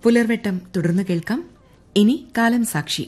പുലർവെട്ടം തുടർന്ന് കേൾക്കാം ഇനി കാലം സാക്ഷി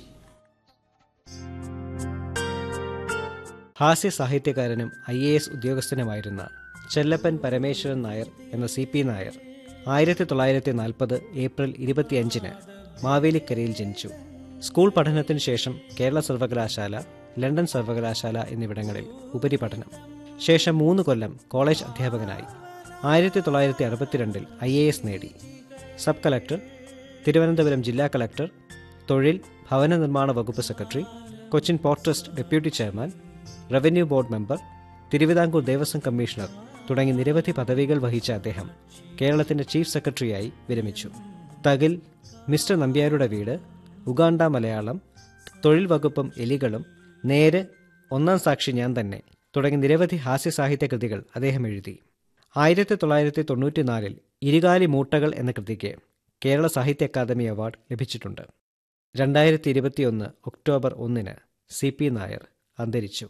ഹാസ്യ സാഹിത്യകാരനും ഐ എ എസ് ഉദ്യോഗസ്ഥനുമായിരുന്ന ചെല്ലപ്പൻ പരമേശ്വരൻ നായർ എന്ന സി പി നായർ ആയിരത്തി തൊള്ളായിരത്തി നാൽപ്പത് ഏപ്രിൽ ഇരുപത്തിയഞ്ചിന് മാവേലിക്കരയിൽ ജനിച്ചു സ്കൂൾ പഠനത്തിനു ശേഷം കേരള സർവകലാശാല ലണ്ടൻ സർവകലാശാല എന്നിവിടങ്ങളിൽ ഉപരിപഠനം ശേഷം മൂന്ന് കൊല്ലം കോളേജ് അധ്യാപകനായി ആയിരത്തി തൊള്ളായിരത്തി അറുപത്തിരണ്ടിൽ ഐ എ എസ് നേടി സബ് കളക്ടർ തിരുവനന്തപുരം ജില്ലാ കളക്ടർ തൊഴിൽ ഭവന നിർമ്മാണ വകുപ്പ് secretary Cochin port trust deputy chairman revenue board member Thiruvithamkoor Devaswom commissioner തുടങ്ങി നിരവധി പദവികൾ വഹിച്ച അദ്ദേഹം കേരളത്തിന്റെ ചീഫ് സെക്രട്ടറിയായി വിരമിച്ചു തകിൽ മിസ്റ്റർ നമ്പ്യാരുടെ വീട് ഉഗാണ്ട മലയാളം തൊഴിൽ വകുപ്പും എലികളും നേര് ഒന്നാം സാക്ഷി ഞാൻ തന്നെ തുടങ്ങി നിരവധി ഹാസ്യ സാഹിത്യ കൃതികൾ അദ്ദേഹം എഴുതി ആയിരത്തി തൊള്ളായിരത്തി തൊണ്ണൂറ്റിനാലിൽ ഇരുകാലി മൂട്ടകൾ എന്ന കൃതിക്ക് കേരള സാഹിത്യ അക്കാദമി അവാർഡ് ലഭിച്ചിട്ടുണ്ട് രണ്ടായിരത്തി ഇരുപത്തിയൊന്ന് ഒക്ടോബർ ഒന്നിന് സി പി നായർ അന്തരിച്ചു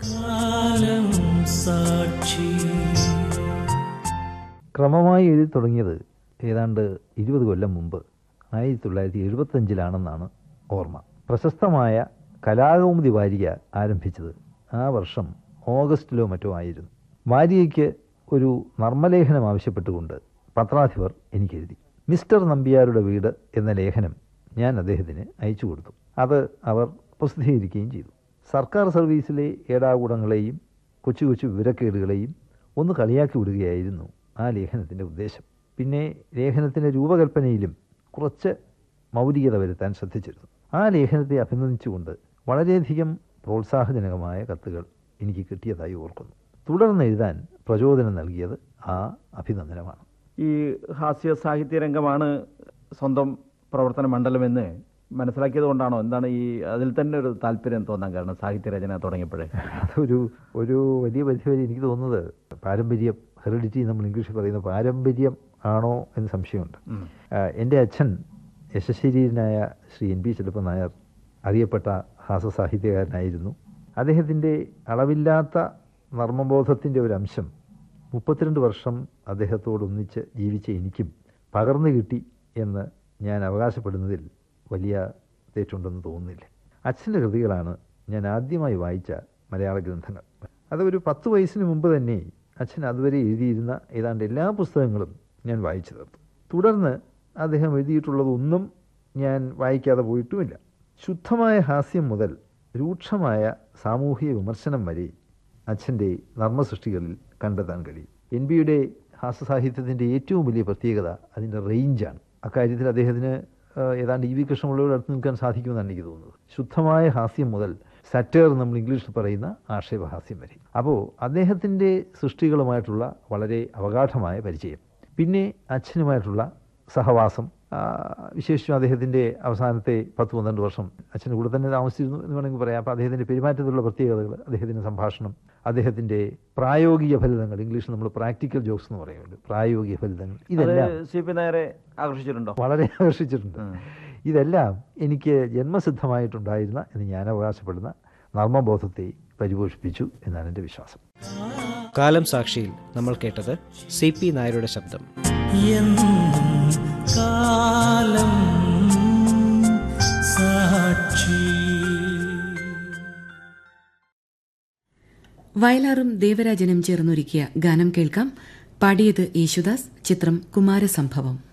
ക്രമമായി എഴുതി തുടങ്ങിയത് ഏതാണ്ട് ഇരുപത് കൊല്ലം മുമ്പ് ആയിരത്തി തൊള്ളായിരത്തി എഴുപത്തഞ്ചിലാണെന്നാണ് ഓർമ്മ പ്രശസ്തമായ കലാകൗമുദി വാരിക ആരംഭിച്ചത് ആ വർഷം ഓഗസ്റ്റിലോ മറ്റോ ആയിരുന്നു വാരികയ്ക്ക് ഒരു നർമ്മലേഖനം ആവശ്യപ്പെട്ടുകൊണ്ട് പത്രാധിപർ എനിക്ക് എഴുതി മിസ്റ്റർ നമ്പ്യാരുടെ വീട് എന്ന ലേഖനം ഞാൻ അദ്ദേഹത്തിന് അയച്ചു കൊടുത്തു അത് അവർ പ്രസിദ്ധീകരിക്കുകയും ചെയ്തു സർക്കാർ സർവീസിലെ ഏടാകൂടങ്ങളെയും കൊച്ചു കൊച്ചു വിവരക്കേടുകളെയും ഒന്ന് കളിയാക്കി വിടുകയായിരുന്നു ആ ലേഖനത്തിൻ്റെ ഉദ്ദേശം പിന്നെ ലേഖനത്തിൻ്റെ രൂപകൽപ്പനയിലും കുറച്ച് മൗലികത വരുത്താൻ ശ്രദ്ധിച്ചിരുന്നു ആ ലേഖനത്തെ അഭിനന്ദിച്ചുകൊണ്ട് വളരെയധികം പ്രോത്സാഹജനകമായ കത്തുകൾ എനിക്ക് കിട്ടിയതായി ഓർക്കുന്നു തുടർന്ന് എഴുതാൻ പ്രചോദനം നൽകിയത് ആ അഭിനന്ദനമാണ് ഈ ഹാസ്യ സാഹിത്യ രംഗമാണ് സ്വന്തം പ്രവർത്തന മണ്ഡലമെന്ന് മനസ്സിലാക്കിയത് കൊണ്ടാണോ എന്താണ് ഈ അതിൽ തന്നെ ഒരു താല്പര്യം തോന്നാൻ കാരണം സാഹിത്യ രചന തുടങ്ങിയപ്പോഴേ അതൊരു ഒരു വലിയ പരിധിവരെ എനിക്ക് തോന്നുന്നത് പാരമ്പര്യം ഹെറിഡിറ്റി നമ്മൾ ഇംഗ്ലീഷിൽ പറയുന്ന പാരമ്പര്യം ആണോ എന്ന് സംശയമുണ്ട് ആ, എൻ്റെ അച്ഛൻ യശശരീരനായ ശ്രീ എൻ പി ചെല്ലപ്പൻ നായർ അറിയപ്പെട്ട ഹാസ്യ സാഹിത്യകാരനായിരുന്നു അദ്ദേഹത്തിൻ്റെ അളവില്ലാത്ത നർമ്മബോധത്തിൻ്റെ ഒരു അംശം മുപ്പത്തിരണ്ട് വർഷം അദ്ദേഹത്തോടൊന്നിച്ച് ജീവിച്ച എനിക്കും പകർന്നു കിട്ടി എന്ന് ഞാൻ അവകാശപ്പെടുന്നതിൽ വലിയ തെറ്റുണ്ടെന്ന് തോന്നുന്നില്ല അച്ഛൻ്റെ കൃതികളാണ് ഞാൻ ആദ്യമായി വായിച്ച മലയാള ഗ്രന്ഥങ്ങൾ അത് ഒരു പത്ത് വയസ്സിന് മുമ്പ് തന്നെ അച്ഛൻ അതുവരെ എഴുതിയിരുന്ന ഏതാണ്ട് എല്ലാ പുസ്തകങ്ങളും ഞാൻ വായിച്ചു തീർത്തു തുടർന്ന് അദ്ദേഹം എഴുതിയിട്ടുള്ളതൊന്നും ഞാൻ വായിക്കാതെ പോയിട്ടുമില്ല ശുദ്ധമായ ഹാസ്യം മുതൽ രൂക്ഷമായ സാമൂഹിക വിമർശനം വരെ അച്ഛൻ്റെ നർമ്മസൃഷ്ടികളിൽ കണ്ടെത്താൻ കഴിയും എൻ ബിയുടെ ഹാസ്യസാഹിത്യത്തിൻ്റെ ഏറ്റവും വലിയ പ്രത്യേകത അതിൻ്റെ റേഞ്ചാണ് അക്കാര്യത്തിൽ അദ്ദേഹത്തിന് ആ, ഏതാണ്ട് ഇ വി കൃഷ്ണപിള്ളയോട് അടുത്ത് നിൽക്കാൻ സാധിക്കുമെന്നാണ് എനിക്ക് തോന്നുന്നത് ശുദ്ധമായ ഹാസ്യം മുതൽ സറ്റർ നമ്മൾ ഇംഗ്ലീഷിൽ പറയുന്ന ആക്ഷേപഹാസ്യം വരെ അപ്പോൾ അദ്ദേഹത്തിൻ്റെ സൃഷ്ടികളുമായിട്ടുള്ള വളരെ അവഗാഠമായ പരിചയം പിന്നെ അച്ഛനുമായിട്ടുള്ള സഹവാസം ആ, വിശേഷിച്ചും അദ്ദേഹത്തിൻ്റെ അവസാനത്തെ പത്ത് പന്ത്രണ്ട് വർഷം അച്ഛൻ്റെ കൂടെ തന്നെ താമസിച്ചിരുന്നു എന്ന് വേണമെങ്കിൽ പറയാം അപ്പോൾ അദ്ദേഹത്തിൻ്റെ പെരുമാറ്റത്തിലുള്ള പ്രത്യേകതകൾ അദ്ദേഹത്തിൻ്റെ സംഭാഷണം അദ്ദേഹത്തിൻ്റെ പ്രായോഗിക ഫലിതങ്ങൾ ഇംഗ്ലീഷിൽ നമ്മൾ പ്രാക്ടിക്കൽ ജോക്സ് എന്ന് പറയുന്നുണ്ട് പ്രായോഗിക ഫലിതങ്ങൾ അത് ഇതെല്ലാം സി പി നായരെ ആകർഷിച്ചിട്ടുണ്ടോ വളരെ ആകർഷിച്ചിട്ടുണ്ട് ഇതെല്ലാം എനിക്ക് ജന്മസിദ്ധമായിട്ടുണ്ടായിരുന്ന എന്ന് ഞാൻ അവകാശപ്പെടുന്ന നർമ്മബോധത്തെ പരിപോഷിപ്പിച്ചു എന്നാണ് എൻ്റെ വിശ്വാസം കാലം സാക്ഷിയിൽ നമ്മൾ കേട്ടത് സി പി നായരുടെ ശബ്ദം കാലം സാക്ഷി വയലാറും ദേവരാജനും ചേർന്നൊരുക്കിയ ഗാനം കേൾക്കാം പാടിയത് യേശുദാസ് ചിത്രം കുമാരസംഭവം